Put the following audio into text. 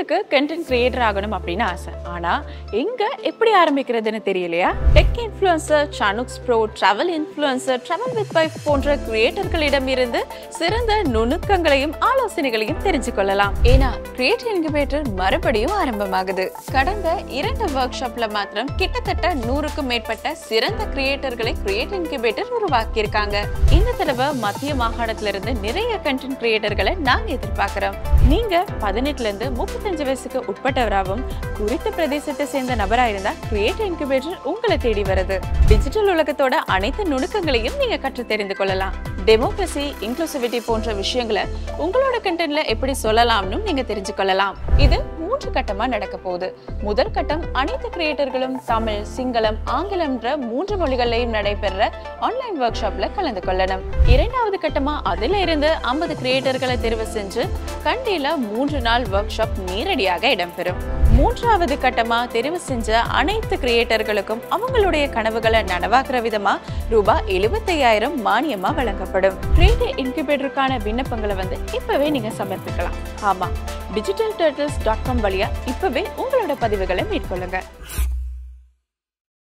உங்களுக்கு content creator ஆகணும் அப்படின்னு ஆசை ஆனா எங்க எப்படி ஆரம்பிக்கிறதுன்னு தெரியலையா டெக் இன்ஃப்ளூயன்சர் சானுக்ஸ் bro travel influencer travel with பைஃப் போன்ற கிரியேட்டர்களிடம் இருந்து சிறந்த நுணுக்கங்களையும் ஆலோசனைகளையும் தெரிஞ்சு கொள்ளலாம் ஏன்னா கிரியேட் இன்குபேட்டர் மறுபடியும் ஆரம்பமாகுது கடந்த இரண்டு ஒர்க் ஷாப்ல மாத்திரம் கிட்டத்தட்ட நூறுக்கும் மேற்பட்ட சிறந்த கிரியேட்டர்களை கிரியேட் இன்குபேட்டர் உருவாக்கியிருக்காங்க இந்த தடவை மத்திய மாகாணத்துல இருந்து நிறைய கண்டென்ட் கிரியேட்டர்களை நாங்க எதிர்பார்க்கிறோம் நீங்க பதினெட்டுல இருந்து முப்பத்தஞ்சு வயசுக்கு உட்பட்டவராகவும் குறித்த பிரதேசத்தை சேர்ந்த நபரா இருந்தா கிரியேட் இன்குபேட்டர் உங்களை தேடி வருது டிஜிட்டல் உலகத்தோட அனைத்து நுணுக்கங்களையும் நீங்க கற்று தெரிந்து கொள்ளலாம் டெமோக்ரஸி இன்க்ளூசிவிட்டி போன்ற விஷயங்களை உங்களோட கண்டென்ட்ல எப்படி சொல்லலாம்னு நீங்க தெரிஞ்சு கொள்ளலாம் இது மூன்று கட்டமா நடக்க போகுது முதல் கட்டம் அனைத்து கிரியேட்டர்களும் தமிழ் சிங்களம் ஆங்கிலம்ன்ற மூன்று மொழிகள்லையும் நடைபெற ஆன்லைன் ஒர்க் ஷாப்ல கலந்து கொள்ளணும் இரண்டாவது கட்டமா அதுல இருந்து ஐம்பது கிரியேட்டர்களை தெரிவு செஞ்சு கண்டியில மூன்று நாள் ஒர்க் ஷாப் நேரடியாக இடம்பெறும் மூன்றாவது கட்டமா தெரிவு செஞ்ச அனைத்து கிரியேட்டர்களுக்கும் அவங்களுடைய கனவுகளை நனவாக்குற விதமா ரூபாய் எழுபத்தையாயிரம் மானியமா வழங்கப்படும் கிரியேட்டர் இன்குபேட்டருக்கான விண்ணப்பங்களை வந்து இப்பவே நீங்க சமர்ப்பிக்கலாம் ஆமா டிஜிட்டல் டர்ட்டில்ஸ் டாட் காம் வழியா இப்பவே உங்களோட பதிவுகளை மேற்கொள்ளுங்க